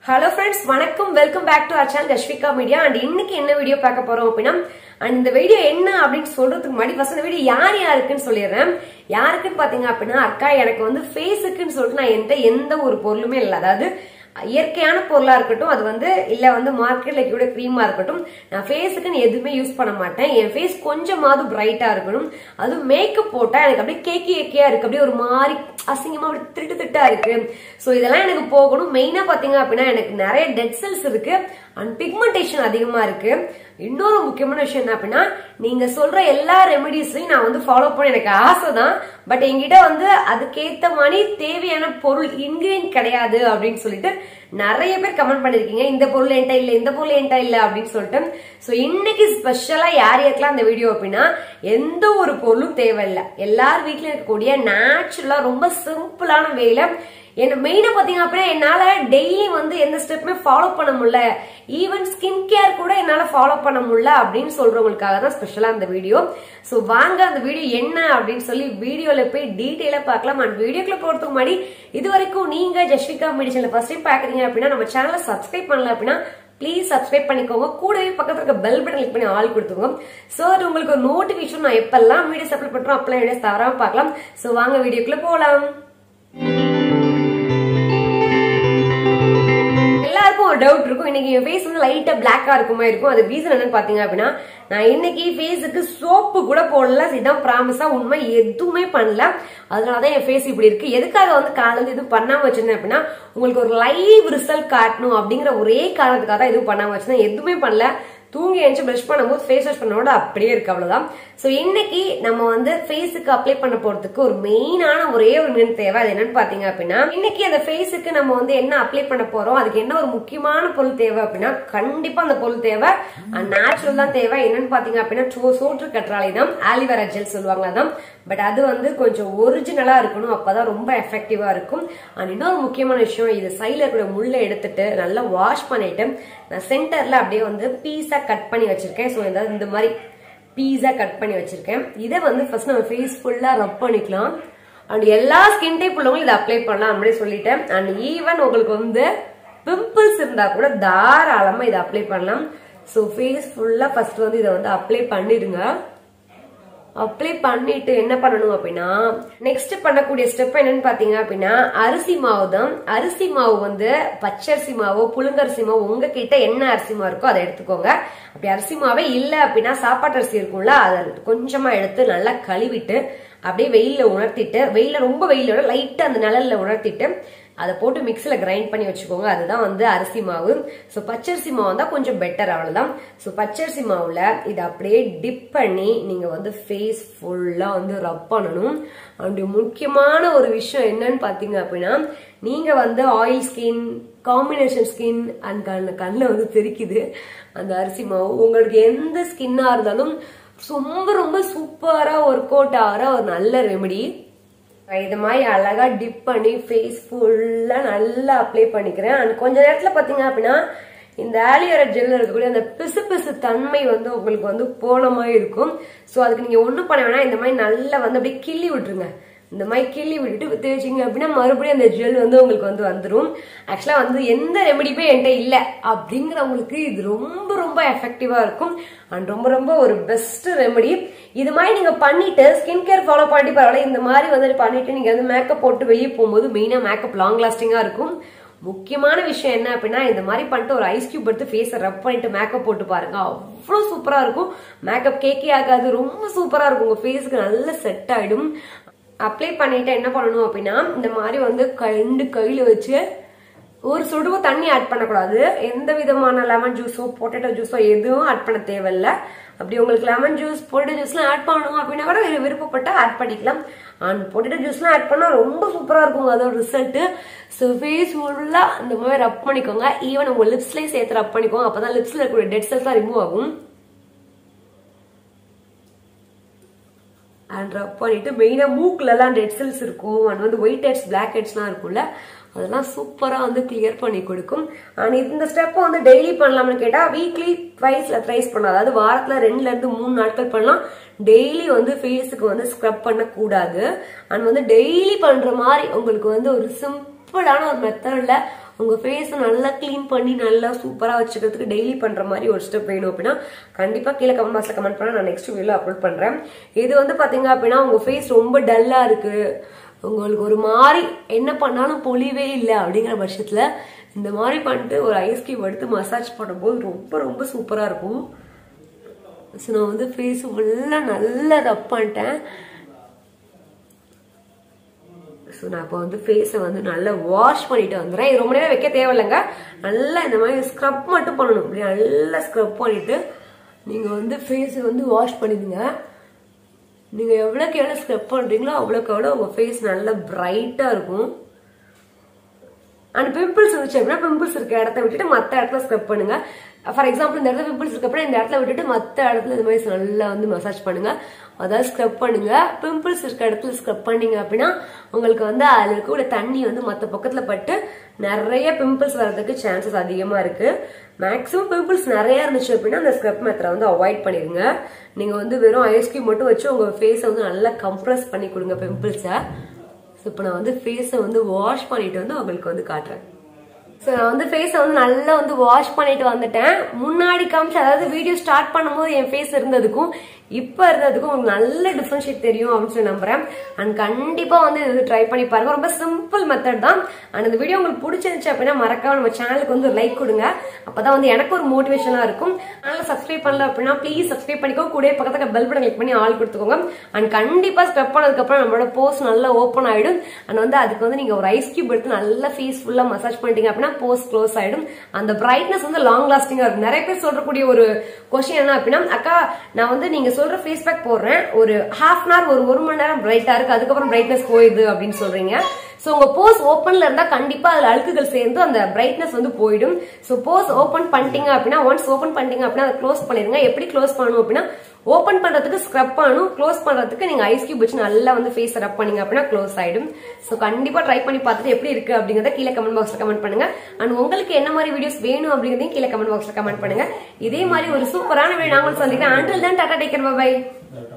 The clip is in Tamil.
ஹலோ ஃப்ரெண்ட்ஸ் வணக்கம் welcome back to our channel Rashvika media and இன்னைக்கு என்ன வீடியோ பார்க்க போறோம் அப்படின்னா அண்ட் இந்த வீடியோ என்ன அப்படின்னு சொல்றதுக்கு முன்னாடி ஃபர்ஸ்ட் இந்த வீடியோ யார் யாருக்குன்னு சொல்லிடுறேன் யாருக்குன்னு பாத்தீங்க அப்படின்னா அக்கா எனக்கு வந்து ஃபேஸுக்குன்னு சொல்லிட்டு நான் என்கிட்ட எந்த ஒரு பொருளுமே இல்லை அதாவது இயற்கையான பொருளா இருக்கட்டும் அது வந்து இல்ல வந்து மார்க்கெட்ல கூட கிரீமா இருக்கட்டும் நான் ஃபேஸுக்குன்னு எதுவுமே யூஸ் பண்ண மாட்டேன் என் ஃபேஸ் கொஞ்சமாவது பிரைட்டா இருக்கணும் அதுவும் மேக்கப் போட்டா எனக்கு அப்படியே கேக்கி கேக்கியா இருக்கு அப்படியே ஒரு மாதிரி அசிங்கமா அப்படி திட்டு திட்டா இருக்கு சோ இதெல்லாம் எனக்கு போகணும் மெயினா பாத்தீங்க அப்படின்னா எனக்கு நிறைய டெட் செல்ஸ் இருக்கு அண்ட் பிக்மெண்டேஷன் அதிகமா இருக்கு இன்னொரு முக்கியமான விஷயம் என்ன அப்படின்னா நீங்க சொல்ற எல்லா ரெமெடிஸையும் நான் வந்து ஃபாலோ பண்ண எனக்கு ஆசை தான் பட் என்கிட்ட வந்து அதுக்கேத்த மாதிரி தேவையான பொருள் இன்கிரியன்ட் கிடையாது அப்படின்னு சொல்லிட்டு நிறைய பேர் கமெண்ட் பண்ணிருக்கீங்க இந்த பொருள் என்கிட்ட இல்ல இந்த பொருள் என்கிட்ட இல்ல அப்படின்னு சொல்லிட்டு சோ இன்னைக்கு ஸ்பெஷலா யார் யாருக்கெல்லாம் அந்த வீடியோ அப்படின்னா எந்த ஒரு பொருளும் தேவையில்லை எல்லார் வீட்லயும் இருக்கக்கூடிய நேச்சுரலா ரொம்ப சிம்பிளான வேலை என்ன மெயினா பாத்தீங்க அப்படின்னா என்னால டெய்லி வந்து எந்த ஸ்டெப்புமே ஃபாலோ பண்ண முடியல ஈவன் ஸ்கின் கேர் கூட என்னால ஃபாலோ பண்ண முடியல அப்படின்னு சொல்றவங்களுக்காக தான் ஸ்பெஷலா அந்த வீடியோ சோ வாங்க அந்த வீடியோ என்ன அப்படின்னு சொல்லி வீடியோல போய் டீட்டெயிலா பார்க்கலாம் அண்ட் வீடியோக்குள்ள போறதுக்கு முன்னாடி இது வரைக்கும் நீங்க ஜஸ்விகா மெடிசன்ல ஃபர்ஸ்ட் டைம் பாக்குறீங்க அப்படின்னா நம்ம சேனலை சப்ஸ்கிரைப் பண்ணல அப்படின்னா ப்ளீஸ் சப்ஸ்கிரைப் பண்ணிக்கோங்க கூடவே பக்கத்துல இருக்க பெல் பட்டன் கிளிக் பண்ணி ஆல் கொடுத்துக்கோங்க சோ அது உங்களுக்கு ஒரு நோட்டிபிகேஷன் நான் எப்பெல்லாம் வீடியோஸ் அப்லோட் பண்றோம் அப்பெல்லாம் வீடியோஸ் தவறாம பார்க்கலாம் சோ வாங்க வீடியோக்குள்ள போலாம் எல்லாருக்கும் ஒரு டவுட் இருக்கும் இன்னைக்கு என் ஃபேஸ் வந்து லைட்டா பிளாக்கா இருக்குமா இருக்கும் அது ரீசன் என்னன்னு பாத்தீங்க அப்படின்னா நான் இன்னைக்கு ஃபேஸுக்கு சோப்பு கூட போடல இதான் ப்ராமிஸா உண்மை எதுவுமே பண்ணல அதனாலதான் என் ஃபேஸ் இப்படி இருக்கு எதுக்காக வந்து காலையில எதுவும் பண்ணாம வச்சிருந்தேன் அப்படின்னா உங்களுக்கு ஒரு லைவ் ரிசல்ட் காட்டணும் அப்படிங்கிற ஒரே காரணத்துக்காக தான் எதுவும் பண்ணாம வச்சிருந்தேன் எதுவுமே பண்ணல தூங்கி எழுந்து பிரஷ் பண்ணும்போது ஃபேஸ் வாஷ் பண்ணோட அப்படியே இருக்கு அவ்வளவுதான் சோ இன்னைக்கு நம்ம வந்து ஃபேஸுக்கு அப்ளை பண்ண போறதுக்கு ஒரு மெயினான ஒரே ஒரு மீன் தேவை அது என்னன்னு பாத்தீங்க அப்படின்னா இன்னைக்கு அந்த ஃபேஸுக்கு நம்ம வந்து என்ன அப்ளை பண்ண போறோம் அதுக்கு என்ன ஒரு முக்கியமான பொருள் தேவை அப்படின்னா கண்டிப்பா அந்த பொருள் தேவை நேச்சுரல் தான் தேவை என்னன்னு பாத்தீங்க அப்படின்னா சோ- சோற்று கற்றாழை தான் ஆலிவேரா ஜெல் சொல்லுவாங்க அதான் பட் அது வந்து கொஞ்சம் ஒரிஜினலா இருக்கணும் அப்பதான் ரொம்ப எஃபெக்டிவா இருக்கும் அண்ட் இன்னொரு முக்கியமான விஷயம் இது சைட்ல இருக்கிற முள்ளை எடுத்துட்டு நல்லா வாஷ் பண்ணிட்டு நான் சென்டர்ல அப்படியே வந்து பீஸா கட் பண்ணி வச்சிருக்கேன் ஸோ ஏதாவது இந்த மாதிரி பீஸா கட் பண்ணி வச்சிருக்கேன் இதை வந்து ஃபர்ஸ்ட் நம்ம ஃபேஸ் ஃபுல்லா ரப் பண்ணிக்கலாம் அண்ட் எல்லா ஸ்கின் டைப் உள்ளவங்களும் இதை அப்ளை பண்ணலாம் அப்படியே சொல்லிட்டேன் அண்ட் ஈவன் உங்களுக்கு வந்து பிம்பிள்ஸ் இருந்தா கூட தாராளமா இதை அப்ளை பண்ணலாம் ஸோ ஃபேஸ் ஃபுல்லா ஃபர்ஸ்ட் வந்து இதை வந்து அப்ளை பண்ணிடுங்க அப்ளை பண்ணிட்டு என்ன பண்ணணும் அப்படின்னா நெக்ஸ்ட் பண்ணக்கூடிய ஸ்டெப் என்னன்னு பாத்தீங்க அப்படின்னா அரிசி மாவு தான் அரிசி மாவு வந்து பச்சரிசி மாவோ புழுங்கரிசி மாவோ உங்ககிட்ட என்ன அரிசி மாவு இருக்கோ அதை எடுத்துக்கோங்க அப்படி அரிசி மாவே இல்ல அப்படின்னா சாப்பாட்டு அரிசி இருக்கும்ல அதை கொஞ்சமா எடுத்து நல்லா கழுவிட்டு அப்படியே வெயில்ல உணர்த்திட்டு வெயில ரொம்ப வெயிலோட லைட்டா அந்த நிழல்ல உணர்த்திட்டு அதை போட்டு மிக்ஸில கிரைண்ட் பண்ணி வச்சுக்கோங்க அதுதான் வந்து அரிசி மாவு ஸோ பச்சரிசி மாவு தான் கொஞ்சம் பெட்டர் அவ்வளவுதான் ஸோ பச்சரிசி மாவுல இதை அப்படியே டிப் பண்ணி நீங்க வந்து ஃபேஸ் ஃபுல்லா வந்து ரப் பண்ணணும் அண்ட் முக்கியமான ஒரு விஷயம் என்னன்னு பாத்தீங்க அப்படின்னா நீங்க வந்து oil skin combination skin and கண் கண்ணில் வந்து தெரிக்குது அந்த அரிசி மாவு உங்களுக்கு எந்த ஸ்கின்னா இருந்தாலும் ரொம்ப ரொம்ப சூப்பரா ஒர்க் அவுட் ஆகிற ஒரு நல்ல ரெமெடி இது மாதிரி அழகா டிப் பண்ணி ஃபேஸ் ஃபுல்லா நல்லா அப்ளை பண்ணிக்கிறேன் அண்ட் கொஞ்ச நேரத்துல பாத்தீங்க அப்படின்னா இந்த ஆலியோர ஜெல்ல இருக்கக்கூடிய அந்த பிசு பிசு தன்மை வந்து உங்களுக்கு வந்து போன மாதிரி இருக்கும் ஸோ அதுக்கு நீங்க ஒண்ணும் பண்ண வேணாம் இந்த மாதிரி நல்லா வந்து அப்படியே கிள்ளி விட்டுருங்க இந்த மாதிரி கிள்ளி விட்டுட்டு தேய்ச்சிங்க அப்படின்னா மறுபடியும் அந்த ஜெல் வந்து உங்களுக்கு வந்து வந்துடும் ஆக்சுவலா வந்து எந்த ரெமெடியுமே என்கிட்ட இல்லை அப்படிங்கிறவங்களுக்கு இது ரொம்ப ரொம்ப எஃபெக்டிவா இருக்கும் அண்ட் ரொம்ப ரொம்ப ஒரு பெஸ்ட் ரெமெடி இது மாதிரி நீங்க பண்ணிட்டு ஸ்கின் கேர் ஃபாலோ பண்ணி பரவாயில்ல இந்த மாதிரி வந்து பண்ணிட்டு நீங்க வந்து மேக்கப் போட்டு வெளியே போகும்போது மெயினா மேக்கப் லாங் லாஸ்டிங்கா இருக்கும் முக்கியமான விஷயம் என்ன அப்படின்னா இந்த மாதிரி பண்ணிட்டு ஒரு ஐஸ் கியூப் எடுத்து ஃபேஸை ரப் பண்ணிட்டு மேக்கப் போட்டு பாருங்க அவ்வளோ சூப்பரா இருக்கும் மேக்கப் கேக்கே ஆகாது ரொம்ப சூப்பரா இருக்கும் உங்க ஃபேஸுக்கு நல்ல செட் ஆயிடும் அப்ளை பண்ணிட்டு என்ன பண்ணணும் அப்படின்னா இந்த மாதிரி வந்து கை- ரெண்டு கையில வச்சு ஒரு சுடுவ தண்ணி ஆட் பண்ணக்கூடாது எந்த விதமான லெமன் ஜூஸோ பொட்டேட்டோ ஜூஸோ எதுவும் ஆட் பண்ண தேவையில்ல அப்படி உங்களுக்கு லெமன் ஜூஸ் பொட்டேட்டோ ஜூஸ்லாம் ஆட் பண்ணணும் அப்படின்னா கூட விரு- விருப்பப்பட்டா ஆட் பண்ணிக்கலாம் அண்ட் பொட்டேட்டோ ஜூஸ்லாம் ஆட் பண்ணா ரொம்ப சூப்பரா இருக்கும் அதோட ரிசல்ட் ஸோ ஃபேஸ் ஃபுல்லா இந்த மாதிரி ரப் பண்ணிக்கோங்க ஈவன் உங்க லிப்ஸ்லயும் சேர்த்து ரப் பண்ணிக்கோங்க அப்பதான் லிப்ஸ்ல இருக்கக்கூடிய டெட் செல்ஸ் ரிமூவ் ஆகும் அண்ட் ரப் பண்ணிட்டு மெயினா மூக்குல எல்லாம் டெட் செல்ஸ் இருக்கும் அண்ட் வந்து ஒயிட் ஹெட்ஸ் பிளாக் ஹெட்ஸ்லாம் இருக்கும்ல அதெல்லாம் சூப்பரா வந்து கிளியர் பண்ணி கொடுக்கும் அண்ட் இந்த ஸ்டெப் வந்து டெய்லி பண்ணலாம்னு கேட்டா வீக்லி ட்வைஸ்ல ட்ரைஸ் பண்ணலாம் அதாவது வாரத்துல ரெண்டுல இருந்து மூணு நாட்கள் பண்ணலாம் டெய்லி வந்து ஃபேஸுக்கு வந்து ஸ்க்ரப் பண்ணக்கூடாது அண்ட் வந்து டெய்லி பண்ற மாதிரி உங்களுக்கு வந்து ஒரு சிம்பிளான ஒரு மெத்தட்ல உங்க ஃபேஸை நல்லா க்ளீன் பண்ணி நல்லா சூப்பரா வச்சுக்கிறதுக்கு டெய்லி பண்ற மாதிரி ஒரு ஸ்டெப் வேணும் அப்படின்னா கண்டிப்பா கீழே கமெண்ட் பாக்ஸ்ல கமெண்ட் பண்ண நான் நெக்ஸ்ட் வீடியோ அப்லோட் பண்றேன் இது வந்து பாத்தீங்க அப்படின்னா உங்க ஃபேஸ் ரொம்ப டல்லா இருக்கு உங்களுக்கு ஒரு மாதிரி என்ன பண்ணாலும் பொலிவே இல்லை அப்படிங்கிற பட்சத்துல இந்த மாதிரி பண்ணிட்டு ஒரு ஐஸ் கியூப் எடுத்து மசாஜ் பண்ணும்போது ரொம்ப ரொம்ப சூப்பரா இருக்கும் ஸோ நான் வந்து ஃபேஸ் ஃபுல்லாக நல்லா ரப் பண்ணிட்டேன் ஸோ நான் இப்போ வந்து ஃபேஸை வந்து நல்லா வாஷ் பண்ணிட்டு வந்துடுறேன் இது ரொம்ப நேரம் வைக்க தேவையில்லைங்க நல்லா இந்த மாதிரி ஸ்க்ரப் மட்டும் பண்ணணும் இப்படி நல்லா ஸ்க்ரப் பண்ணிட்டு நீங்கள் வந்து ஃபேஸை வந்து வாஷ் பண்ணிடுங்க நீங்கள் எவ்வளோக்கு எவ்வளோ ஸ்க்ரப் பண்ணுறீங்களோ அவ்வளோக்கு எவ்வளோ உங்கள் ஃபேஸ் நல்லா பிரைட்டாக இருக்கும் அண்ட் பிம்பிள்ஸ் இருந்துச்சு அப்படின்னா பிம்பிள்ஸ் இருக்க இடத்த விட்டுட்டு மற்ற இடத்துல ஸ்க்ரப் பண்ணுங்க ஃபார் எக்ஸாம்பிள் இந்த இடத்துல பிம்பிள்ஸ் இருக்க அப்புறம் இந்த இடத்துல விட்டுட்டு மற்ற இடத்துல இந்த மாதிரி நல்லா வந்து மசாஜ் பண்ணுங்க அதாவது ஸ்க்ரப் பண்ணுங்க பிம்பிள்ஸ் இருக்க இடத்துல ஸ்க்ரப் பண்ணீங்க அப்படின்னா உங்களுக்கு வந்து அதில் இருக்கக்கூடிய தண்ணி வந்து மற்ற பக்கத்துல பட்டு நிறைய பிம்பிள்ஸ் வர்றதுக்கு சான்சஸ் அதிகமா இருக்கு மேக்ஸிமம் பிம்பிள்ஸ் நிறைய இருந்துச்சு அப்படின்னா அந்த ஸ்க்ரப் மெத்தரை வந்து அவாய்ட் பண்ணிடுங்க நீங்க வந்து வெறும் ஐஸ் கியூப் மட்டும் வச்சு உங்க ஃபேஸை வந்து நல்லா கம்ப்ரஸ் பண்ணி கொடுங்க பிம்பிள்ஸை ஸோ இப்போ நான் வந்து ஃபேஸை வந்து வாஷ் பண்ணிட்டு வந்து உங்களுக்கு வந்து காட்டுறேன் ஸோ நான் வந்து ஃபேஸை வந்து நல்லா வந்து வாஷ் பண்ணிட்டு வந்துட்டேன் முன்னாடி காமிச்சு அதாவது வீடியோ ஸ்டார்ட் பண்ணும்போது என் ஃபேஸ் இருந்ததுக்கும் இப்போ இருந்ததுக்கும் உங்களுக்கு நல்ல டிஃப்ரென்ஷியேட் தெரியும் அப்படின்னு சொல்லி நம்புறேன் அண்ட் கண்டிப்பா வந்து இது ட்ரை பண்ணி பாருங்க ரொம்ப சிம்பிள் மெத்தட் தான் அண்ட் இந்த வீடியோ உங்களுக்கு பிடிச்சிருந்துச்சு அப்படின்னா மறக்காம நம்ம சேனலுக்கு வந்து லைக் கொடுங்க அப்பதான் வந்து எனக்கு ஒரு மோட்டிவேஷனா இருக்கும் சேனல் சப்ஸ்கிரைப் பண்ணல அப்படின்னா ப்ளீஸ் சப்ஸ்கிரைப் பண்ணிக்கோ கூட பக்கத்துல பெல் பட்டன் கிளிக் பண்ணி ஆள் கொடுத்துக்கோங்க அண்ட் கண்டிப்பா ஸ்டெப் பண்ணதுக்கு அப்புறம் நம்மளோட போஸ்ட் நல்லா ஓப்பன் ஆயிடும் அண்ட் வந்து அதுக்கு வந்து நீங்க ஒரு ஐஸ் கியூப் எடுத்து நல்லா ஃபேஸ் ஃபுல்லா மசாஜ் பண்ணிட்டீங்க அப்படின்னா போஸ்ட் க்ளோஸ் ஆயிடும் அந்த பிரைட்னஸ் வந்து லாங் லாஸ்டிங்கா இருக்கும் நிறைய பேர் சொல்றக்கூடிய ஒரு கொஸ்டின் என்ன அப்படின்னா அக்கா நான் வந்து நீங்க சொல்ற ஃபேஸ் பேக் போடுறேன் ஒரு ஹாஃப் அன் ஹவர் ஒரு ஒரு மணி நேரம் பிரைட்டா இருக்கு அதுக்கப்புறம் பிரைட்னஸ் போயிடுது அப்படின்னு சொல்றீங்க சோ உங்க போஸ் ஓப்பன்ல இருந்தா கண்டிப்பா அதுல அழுக்குகள் சேர்ந்து அந்த பிரைட்னஸ் வந்து போயிடும் சோ போஸ் ஓபன் பண்ணிட்டீங்க அப்படின்னா ஒன்ஸ் ஓபன் பண்ணிட்டீங்க அப்படின்னா அதை க்ளோஸ் பண்ணிருங்க எப்படி க்ளோஸ் பண்ணணும் அப்படின்னா ஓபன் பண்றதுக்கு ஸ்க்ரப் பண்ணணும் க்ளோஸ் பண்றதுக்கு நீங்க ஐஸ் கியூப் வச்சு நல்லா வந்து ஃபேஸ் ரப் பண்ணீங்க அப்படின்னா க்ளோஸ் ஆயிடும் சோ கண்டிப்பா ட்ரை பண்ணி பார்த்துட்டு எப்படி இருக்கு அப்படிங்கறத கீழே கமெண்ட் பாக்ஸ்ல கமெண்ட் பண்ணுங்க அண்ட் உங்களுக்கு என்ன மாதிரி வீடியோஸ் வேணும் அப்படிங்கறதையும் கீழே கமெண்ட் பாக்ஸ்ல கமெண்ட் பண்ணுங்க இதே மாதிரி ஒரு சூப்பரான வீடியோ நாங்களும் சந்திக்கிறேன் அண்டில் தான் டாடா டேக்கர் பை